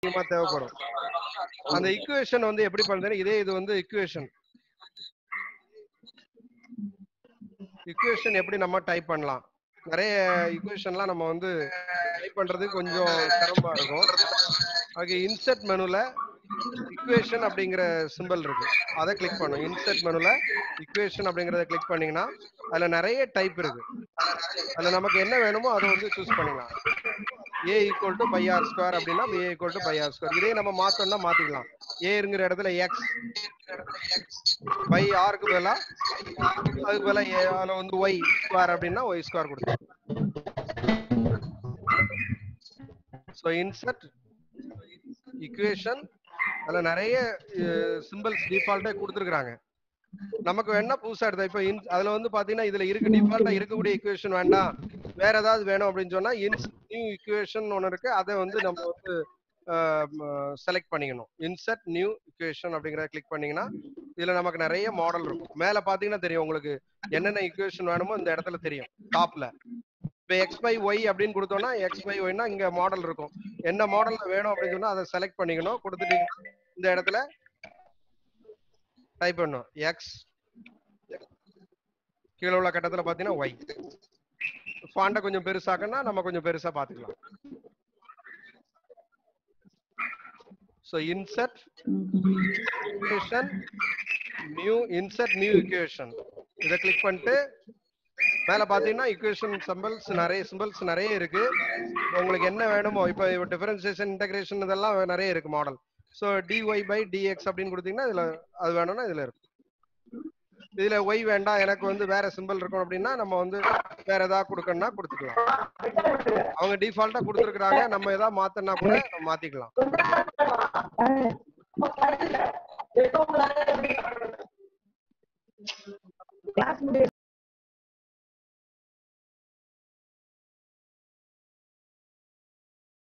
அதிகமா தேவைப்படும் அந்த இக்குவேஷன் வந்து எப்படி பண்றது இதே இது வந்து இக்குவேஷன் இக்குவேஷன் எப்படி நம்ம டைப் பண்ணலாம் நிறைய இக்குவேஷன்லாம் நம்ம வந்து டைப் பண்றது கொஞ்சம் சிரமமா இருக்கும் அதுக்கு இன்சர்ட் மெனுல இக்குவேஷன் அப்படிங்கிற சிம்பிள் இருக்கு அதை கிளிக் பண்ணும் இன்சர்ட் மெனுல இக்குவேஷன் அப்படிங்கறத கிளிக் பண்ணீங்கன்னா அதுல நிறைய டைப் இருக்கு அதுல நமக்கு என்ன வேணுமோ அதை வந்து சூஸ் பண்ணிக்கலாம் A equal to pi R square அப்படின்னா A equal to pi R square இதே நம்ம மாத்தோம்னா மாத்திக்கலாம் ஏங்கிற இடத்துல எக்ஸ் பை ஆருக்கு பதிலா அதுக்கு பதிலா ஏ அதுல வந்து ஒய் ஸ்கொயர் அப்படின்னா ஒய் ஸ்கொயர் கொடுத்தோம் ஸோ இன்சர்ட் இக்குவேஷன் அதுல நிறைய சிம்பிள்ஸ் டிஃபால்ட்டா கொடுத்துருக்காங்க நமக்கு வேணா புதுசா எடுத்தா இப்ப in- அதுல வந்து பாத்தீங்கன்னா இதுல இருக்கு டிஃபால்ட்டா இருக்கக்கூடிய இக்குவேஷன் வேண்டாம் வேற ஏதாவது வேணும் அப்படின்னு சொன்னா நியூ இக்குவேஷன் ஒன்னு இருக்கு அதை வந்து நம்ம வந்து செலக்ட் பண்ணிக்கணும் இன்சர்ட் நியூ இக்குவேஷன் அப்படிங்கறத கிளிக் பண்ணீங்கன்னா இதுல நமக்கு நிறைய மாடல் இருக்கும் மேல பாத்தீங்கன்னா தெரியும் உங்களுக்கு என்னென்ன இக்குவேஷன் வேணுமோ இந்த இடத்துல தெரியும் டாப்ல இப்ப எக்ஸ் பை ஒய் அப்படின்னு கொடுத்தோம்னா எக்ஸ் பை ஒய்னா இங்க மாடல் இருக்கும் என்ன மாடல்ல வேணும் அப்படின்னு சொன்னா அதை செலக்ட் பண்ணிக்கணும் கொடுத்துட்டீங்கன்னா இந்த இடத்துல டைப் பண்ணும் எக்ஸ் கீழே உள்ள கட்டத்துல பாத்தீங்கன்னா ஒய் ஃபாண்ட கொஞ்சம் பெருசாக்கன்னா நம்ம கொஞ்சம் பெருசா பாத்துக்கலாம் so insert equation new insert new equation இதை கிளிக் பண்ணிட்டு மேல பாத்தீங்கன்னா இக்குவேஷன் சிம்பிள்ஸ் நிறைய சிம்பிள்ஸ் நிறைய இருக்கு உங்களுக்கு என்ன வேணுமோ இப்போ டிஃபரன்சியேஷன் இன்டகிரேஷன் இதெல்லாம் நிறைய இருக்கு model so D Y by D X அப்படின்னு கொடுத்தீங்கன்னா இதுல அது வேணும்னா இதுல இருக்கு இதுல ஒய் வேண்டாம் எனக்கு வந்து வேற சிம்பிள் இருக்கும் அப்படின்னா நம்ம வந்து வேற ஏதாவது கொடுக்கணும்னா கொடுத்துக்கலாம் அவங்க டிஃபால்ட்டா கொடுத்துருக்காங்க நம்ம ஏதாவது மாத்தனா கூட நம்ம மாத்திக்கலாம் கிளாஸ் முடிய